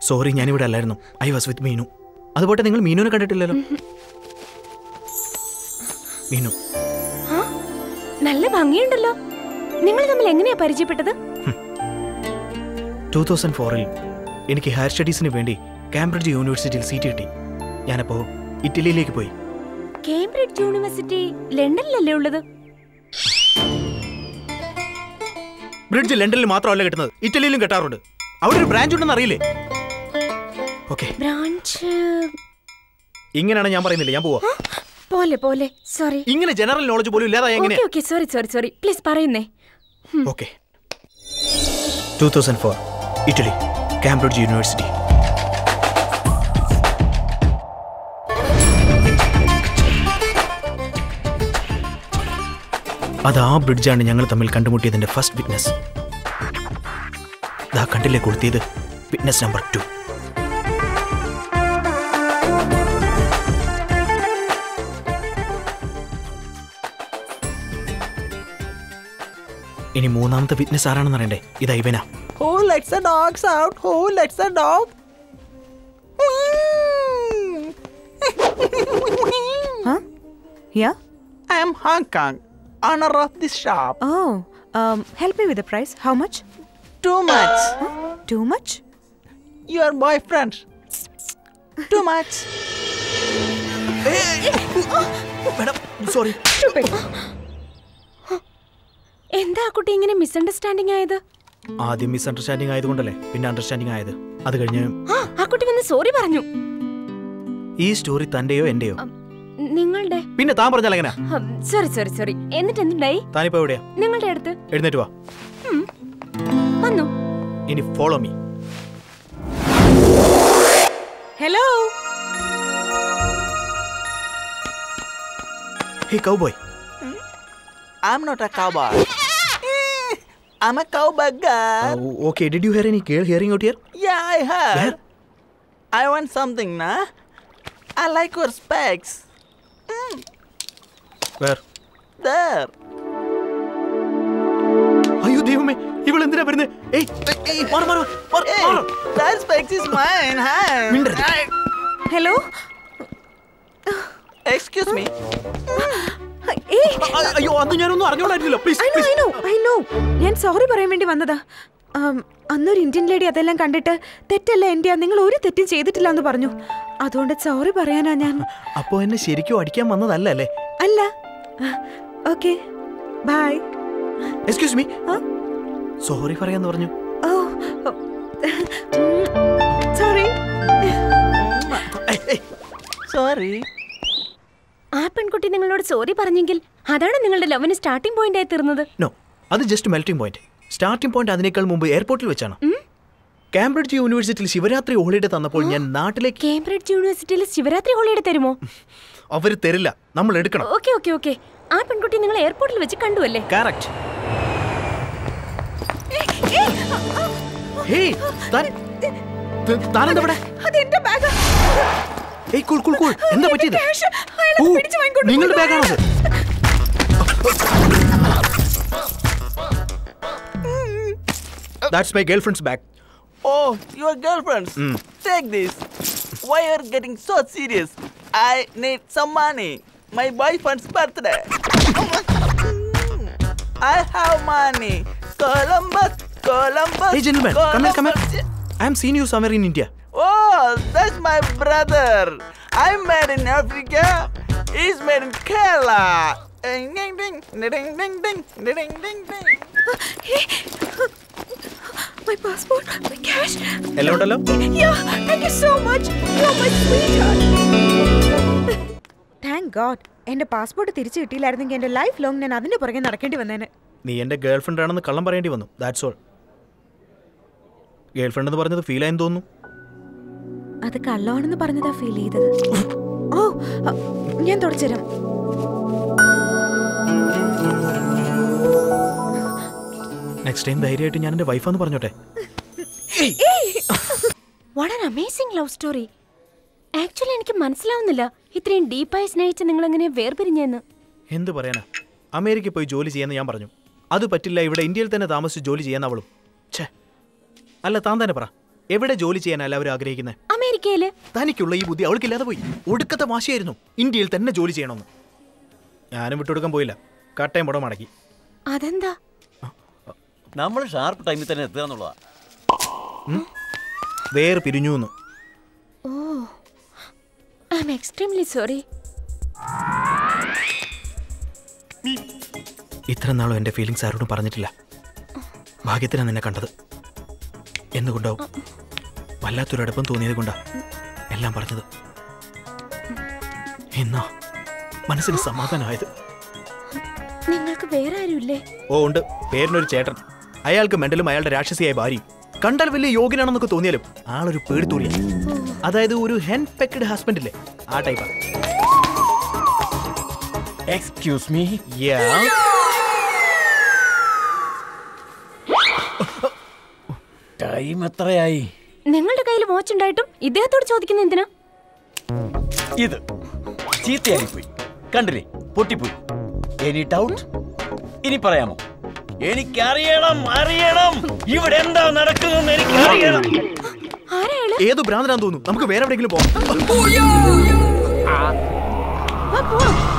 Sorry ഞാനിവിടെ അല്ലായിരുന്നു I was with Meenu അതുപോലെ നിങ്ങൾ മീനുവിനെ കണ്ടിട്ടില്ലല്ലോ മീനു ആ, നല്ല ഭംഗിയുണ്ടല്ലോ നിങ്ങൾ തമ്മിൽ എങ്ങനെയാ പരിചയപ്പെട്ടത് ടൂ തൗസൻഡ് ഫോറിൽ എനിക്ക് ഹയർ സ്റ്റഡീസിന് വേണ്ടി കാംബ്രിഡ്ജ് യൂണിവേഴ്സിറ്റിയിൽ സീറ്റ് കിട്ടി ഞാനപ്പോൾ ഇറ്റലിയിലേക്ക് പോയി കേംബ്രിഡ്ജ് യൂണിവേഴ്സിറ്റി ലണ്ടനിലല്ലേ ഉള്ളത് ബ്രിഡ്ജ് ലണ്ടനിൽ മാത്രമല്ല കിട്ടുന്നത് ഇറ്റലിയിലും കിട്ടാറുണ്ട് അവിടെ ഒരു ബ്രാഞ്ച് ഉണ്ടെന്ന് അറിയില്ലേ ഓക്കെ ബ്രാഞ്ച് ഇങ്ങനെയാണ് ഞാൻ പറയുന്നില്ല ഞാൻ പോവാ പോലെ പോലെ സോറി ഇങ്ങനെ ജനറൽ നോളജ് പോലും ഇല്ലാതായ ഓക്കെ എങ്ങനെയാ okay sorry sorry sorry please പറയുന്നേ okay two thousand four Italy Cambridge university അത് ആ ബ്രിഡ്ജാണ് ഞങ്ങൾ തമ്മിൽ കണ്ടുമുട്ടിയതിന്റെ ഫസ്റ്റ് വിറ്റ്നസ് ദാ കണ്ടില്ലേ കൊളുത്തിയത് വിറ്റ്നസ് നമ്പർ ടു ഇനി മൂന്നാമത്തെ വിറ്റ്നസ് ആരാണെന്ന് അറിയണ്ടേ ഇത് ഇവനാ Who lets the dogs out? Who lets the dog? Huh? Yeah? I am Hong Kong, owner of this shop. Oh, um, help me with the price. How much? Too much. Too much? Your boyfriend. Too much. Sorry എന്താ ആ കുട്ടി ഇങ്ങനെ misunderstanding ആയത് ആദ്യം miss understanding ആയതുകൊണ്ടല്ലേ പിന്നെ understanding ആയത് അത് കഴിഞ്ഞ് ആ ആ കുട്ടി വന്ന് സോറി പറഞ്ഞു ഈ സ്റ്റോറി തന്റെയോ എന്റെയോ നിങ്ങളുടെ പിന്നെ താൻ പറഞ്ഞാൽ എങ്ങനെയാ സോറി സോറി സോറി എന്നിട്ട് എന്തുണ്ടായി താനിപ്പോ എവിടെയാ നിങ്ങളുടെ അടുത്ത് എഴുന്നേറ്റ് വാ ഉം. വന്നു ഇനി follow me Hello? Hey cowboy I'm not a cowboy. I'm a cowboy girl. Okay did you hear any കേൾ hearing out here Yeah, I heard. Where? I want something, nah? I like your specs. Where There. അയ്യോ ദൈവമേ ഇവൾ എന്തിനാ വരുന്നത് ഏയ് ഏയ്, മാറ്, മാറ്, മാറ്, Hey, മാറ്. that specs is mine, huh? മിണ്ടരുത്. Hello? Excuse me. ഏയ് അ- അയ്യോ അത് ഞാനൊന്നും അറിഞ്ഞോണ്ടായിരുന്നില്ല please I know I know I know ഞാൻ സോറി പറയാൻ വേണ്ടി വന്നതാ ആം, അന്നൊരു ഇന്ത്യൻ ലേഡി അതെല്ലാം കണ്ടിട്ട് തെറ്റല്ല എൻ്റെ നിങ്ങൾ ഒരു തെറ്റും ചെയ്തിട്ടില്ല എന്ന് പറഞ്ഞു അതുകൊണ്ട് സോറി പറയാനാ ഞാൻ അപ്പോ എന്നെ ശരിക്കും അടിക്കാൻ വന്നതല്ല അല്ലേ അല്ല ഓക്കെ ബൈ എക്സ്ക്യൂസ് മീ ആ? സോറി പറയാന്ന് പറഞ്ഞു ഓ സോറി ഏയ്, ഏയ്, Sorry. ആ പെൺകുട്ടി നിങ്ങളോട് സോറി പറഞ്ഞെങ്കിൽ അതാണ് നിങ്ങളുടെ ലവിന് സ്റ്റാർട്ടിംഗ് പോയിന്റ് ആയി തീർന്നത് നോ അത് just melting point starting point അതിനേക്കാൾ മുമ്പ് എയർപോർട്ടിൽ വെച്ചാണ് കാംബ്രിഡ്ജ് യൂണിവേഴ്സിറ്റിയിൽ ശിവരാത്രി ഹോളിഡേ തന്നപ്പോൾ ഞാൻ നാട്ടിലേക്ക് കേംബ്രിഡ്ജ് യൂണിവേഴ്സിറ്റിയിൽ ശിവരാത്രി ഹോളിഡേ തരുമോ അവർ തരില്ല നമ്മൾ എടുക്കണം ഓക്കെ ഓക്കെ ഓക്കെ ആ പെൺകുട്ടി നിങ്ങൾ എയർപോർട്ടിൽ വെച്ച് കണ്ടു അല്ലേ കറക്റ്റ് ഹേയ് താൻ ത- താനെന്താ ഇവിടെ അതെന്റെ ബാഗ് ഏയ് കൂൾ കൂൾ കൂൾ എന്താ പറ്റിയത് ക്യാഷ് അയാൾ ഓ, പിടിച്ചു വാങ്ങിക്കൊണ്ട് നിങ്ങളുടെ ബാഗാണോ അത് that's my girl friend's bag Oh, your girlfriends. Take this. Why you're getting so serious? I need some money. My boyfriend's birthday. I have money. Columbus, Columbus. Hey gentlemen, come here, come Columbus. here. I am seen you somewhere in India. Oh, that's my brother. I'm made in Africa. He's made in Kerala. Ding ding ding ding ding ding ding ding ding. My passport my cash എല്ലാം ഉണ്ടല്ലോ Yeah, thank you so much. You're my sweetheart. Thank God എന്റെ passport തിരിച്ചു കിട്ടിയില്ലായിരുന്നെങ്കിൽ എന്റെ life long ഞാൻ അതിന്റെ പുറകെ നടക്കേണ്ടി വന്നേനെ നീ എന്റെ ഗേൾ ഫ്രണ്ട് ആണെന്ന് കള്ളം പറയേണ്ടി വന്നു ദാറ്റ്സ് ഓൾ ഗേൾ ഫ്രണ്ട് എന്ന് പറഞ്ഞത് ഫീൽ ആയെന്ന് തോന്നുന്നു അത് കള്ളമാണെന്ന് പറഞ്ഞതാ ഫീൽ ചെയ്തത് ഓ അ, ഞാൻ തുടച്ചുതരാം നെക്സ്റ്റ് ടൈം ധൈര്യമായിട്ട് ഞാൻ എന്റെ വൈഫാന്ന് പറഞ്ഞോട്ടെ what an amazing love story actually എനിക്ക് മനസ്സിലാവുന്നില്ല ഇത്രയും ഡീപ്പായി സ്നേഹിച്ച് നിങ്ങൾ എങ്ങനെ വേർപിരിഞ്ഞെന്ന് എന്ത് പറയാനാ അമേരിക്കയിൽ പോയി ജോലി ചെയ്യാന്ന് ഞാൻ പറഞ്ഞു അത് പറ്റില്ല ഇവിടെ ഇന്ത്യയിൽ തന്നെ താമസിച്ച് ജോലി ചെയ്യാൻ അവളും ഛേ അല്ല താൻ തന്നെ പറ എവിടെ ജോലി ചെയ്യാനല്ല അവർ ആഗ്രഹിക്കുന്നത് അമേരിക്കയില് തനിക്കുള്ള ഈ ബുദ്ധി അവൾക്കില്ലാതെ പോയി ഒടുക്കത്തെ വാശിയായിരുന്നു ഇന്ത്യയിൽ തന്നെ ജോലി ചെയ്യണമെന്ന് ഞാനും വിട്ടുകൊടുക്കാൻ പോയില്ല കട്ടയും പുടം മടക്കി അതെന്താ നമ്മൾ ഷാർപ്പ് ടൈമിൽ തന്നെ എത്തുക എന്നുള്ളതാ വേറെ പിരിഞ്ഞു എന്ന് oh I am extremely sorry ഇത്ര നാളും എൻ്റെ ഫീലിങ്സ് ആരോടും പറഞ്ഞിട്ടില്ല ഭാഗ്യത്തിനാണ് നിന്നെ കണ്ടത് എന്നുകൊണ്ടോ വല്ലാത്തൊരടുപ്പം തോന്നിയത് കൊണ്ടാ എല്ലാം പറഞ്ഞത് എന്നാ മനസ്സിന് സമാധാനമായത് നിങ്ങൾക്ക് വേറെ ആരുമില്ലേ ഓ ഉണ്ട് പേരിനൊരു ചേട്ടൻ അയാൾക്ക് മെന്റലും അയാളുടെ രാക്ഷസിയായ ഭാര്യയും കണ്ടാൽ വലിയ യോഗ്യനാണെന്നൊക്കെ തോന്നിയാലും ആളൊരു പേടിത്തൂറിയ അതായത് ഒരു ഹെൻ പെക്കഡ് ഹസ്ബൻഡ് ഇല്ലേ ആ ടൈപ്പാ എക്സ്ക്യൂസ് മീ ടൈം എത്രയായി നിങ്ങളുടെ കയ്യിൽ വാച്ച് ഉണ്ടായിട്ടും ഇദ്ദേഹത്തോട് ചോദിക്കുന്ന എന്തിനാ ഇത് ചീത്തയായിപ്പോയി കണ്ടില്ലേ പൊട്ടിപ്പോയി എനി ഡൗട്ട് ഇനി പറയാമോ എനിക്കറിയണം അറിയണം ഇവിടെ എന്താ നടക്കുന്നതെന്ന് എനിക്കറിയണം ആരായാള് ഏതോ ഭ്രാന്തനാന്ന് തോന്നുന്നു നമുക്ക് വേറെ എവിടെയെങ്കിലും പോകാം വാ പോവാം